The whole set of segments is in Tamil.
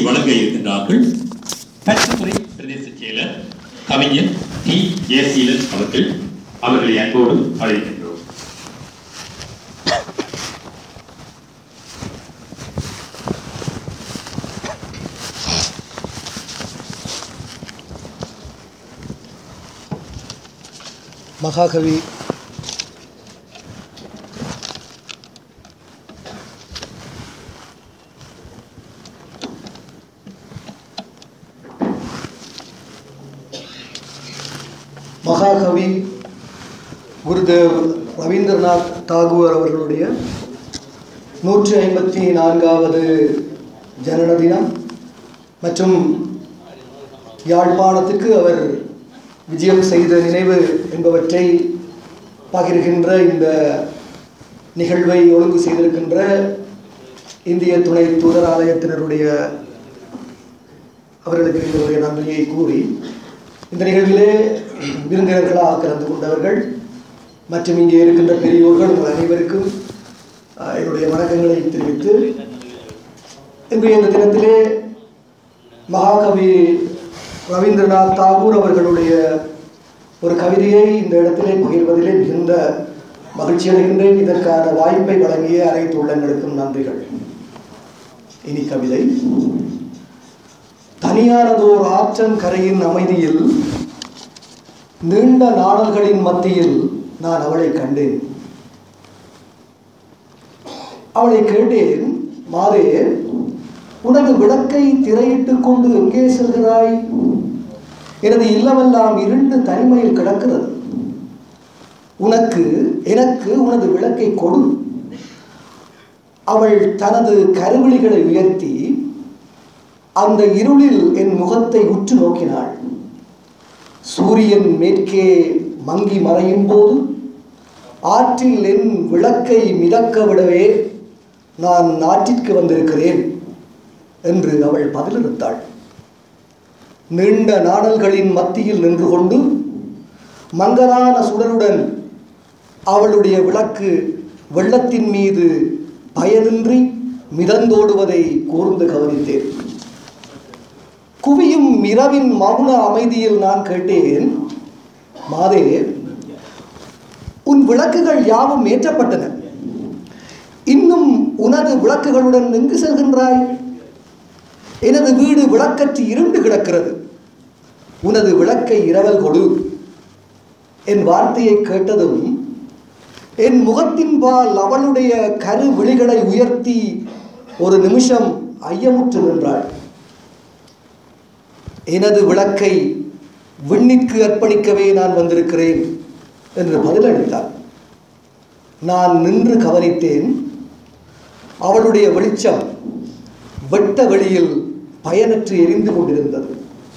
வழங்க இருக்கின்றார்கள் பச்சைத்துறை பிரதேச செயலர் கவிஞர் டி ஜெயசீலன் அவர்கள் அவர்களை அன்போடு அழைக்கின்றோம் மகாகவி மகாகவி குருதேவ் ரவீந்திரநாத் தாகூர் அவர்களுடைய நூற்றி ஐம்பத்தி நான்காவது ஜனன தினம் மற்றும் யாழ்ப்பாணத்துக்கு அவர் விஜயம் செய்த நினைவு என்பவற்றை பகிர்கின்ற இந்த நிகழ்வை ஒழுங்கு செய்திருக்கின்ற இந்திய துணை தூதராலயத்தினருடைய அவர்களுக்கு எங்களுடைய நன்றியை கூறி இந்த நிகழ்விலே விருந்தினர்களாக கலந்து கொண்டவர்கள் மற்றும் இங்கே இருக்கின்ற பெரியோர்கள் உங்கள் அனைவருக்கும் அஹ், என்னுடைய வணக்கங்களை தெரிவித்து இன்றைய இந்த தினத்திலே மகாகவி ரவீந்திரநாத் தாகூர் அவர்களுடைய ஒரு கவிதையை இந்த இடத்திலே பகிர்வதிலே மிகுந்த மகிழ்ச்சி அடைகின்றேன் இதற்கான வாய்ப்பை வழங்கிய அனைத்து உள்ளங்களுக்கும் நன்றிகள் இனி கவிதை தனியானதோர் ஆற்றன் கரையின் அமைதியில் நீண்ட நாடல்களின் மத்தியில் நான் அவளை கண்டேன் அவளை கேட்டேன் மாதே உனது விளக்கை திரையிட்டுக் கொண்டு எங்கே செல்கிறாய் எனது இல்லமெல்லாம் இருண்டு தனிமையில் கிடக்கிறது உனக்கு எனக்கு உனது விளக்கை கொடு அவள் தனது கருவிழிகளை உயர்த்தி அந்த இருளில் என் முகத்தை உற்று நோக்கினாள் சூரியன் மேற்கே மங்கி மறையும் போது ஆற்றில் என் விளக்கை மிதக்க விடவே நான் நாட்டிற்கு வந்திருக்கிறேன் என்று அவள் பதிலளித்தாள் நீண்ட நாடல்களின் மத்தியில் நின்று கொண்டு மங்கலான சுடருடன் அவளுடைய விளக்கு வெள்ளத்தின் மீது பயனின்றி மிதந்தோடுவதை கூர்ந்து கவனித்தேன் குவியும் இரவின் மௌன அமைதியில் நான் கேட்டேன் மாதே உன் விளக்குகள் யாவும் ஏற்றப்பட்டன இன்னும் உனது விளக்குகளுடன் எங்கு செல்கின்றாய் எனது வீடு விளக்கற்று இருண்டு கிடக்கிறது உனது விளக்கை இரவல் கொடு என் வார்த்தையை கேட்டதும் என் முகத்தின்பால் அவளுடைய கரு விழிகளை உயர்த்தி ஒரு நிமிஷம் ஐயமுற்று நின்றாள் எனது விளக்கை விண்ணிற்கு அர்ப்பணிக்கவே நான் வந்திருக்கிறேன் என்று பதிலளித்தாள் நான் நின்று கவனித்தேன் அவளுடைய வெளிச்சம் வெட்ட வெளியில் பயனற்று எரிந்து கொண்டிருந்தது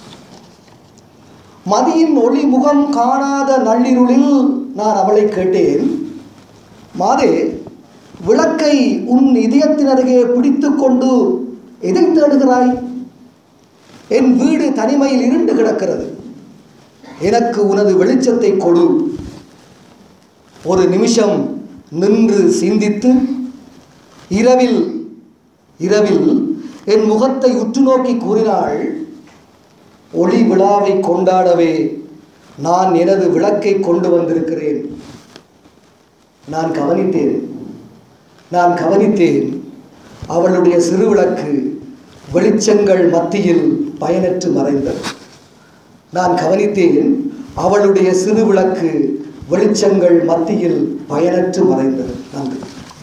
மதியின் ஒளி முகம் காணாத நள்ளிருளில் நான் அவளை கேட்டேன் மாதே விளக்கை உன் இதயத்தின் அருகே பிடித்துக் கொண்டு எதை தேடுகிறாய் என் வீடு தனிமையில் இருண்டு கிடக்கிறது எனக்கு உனது வெளிச்சத்தை கொடு ஒரு நிமிஷம் நின்று சிந்தித்து இரவில் இரவில் என் முகத்தை உற்று நோக்கி கூறினாள் ஒளி விழாவை கொண்டாடவே நான் எனது விளக்கை கொண்டு வந்திருக்கிறேன் நான் கவனித்தேன் நான் கவனித்தேன் அவளுடைய சிறு விளக்கு வெளிச்சங்கள் மத்தியில் பயனற்று மறைந்தது நான் கவனித்தேன் அவளுடைய சிறு விளக்கு வெளிச்சங்கள் மத்தியில் பயனற்று மறைந்தது நன்றி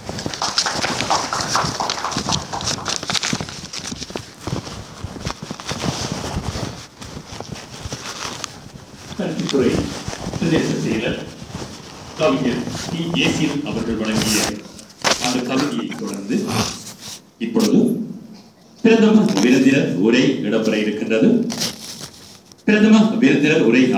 கல்வித்துறை பிரதேச செயலர் கவிஞர் டி ஏசில் அவர்கள் வழங்கிய அந்த கவிதையை தொடர்ந்து இப்பொழுது பிரதம விருந்தினர் உரை இடம்பெற இருக்கின்றது பிரதம விருந்தினர் உரை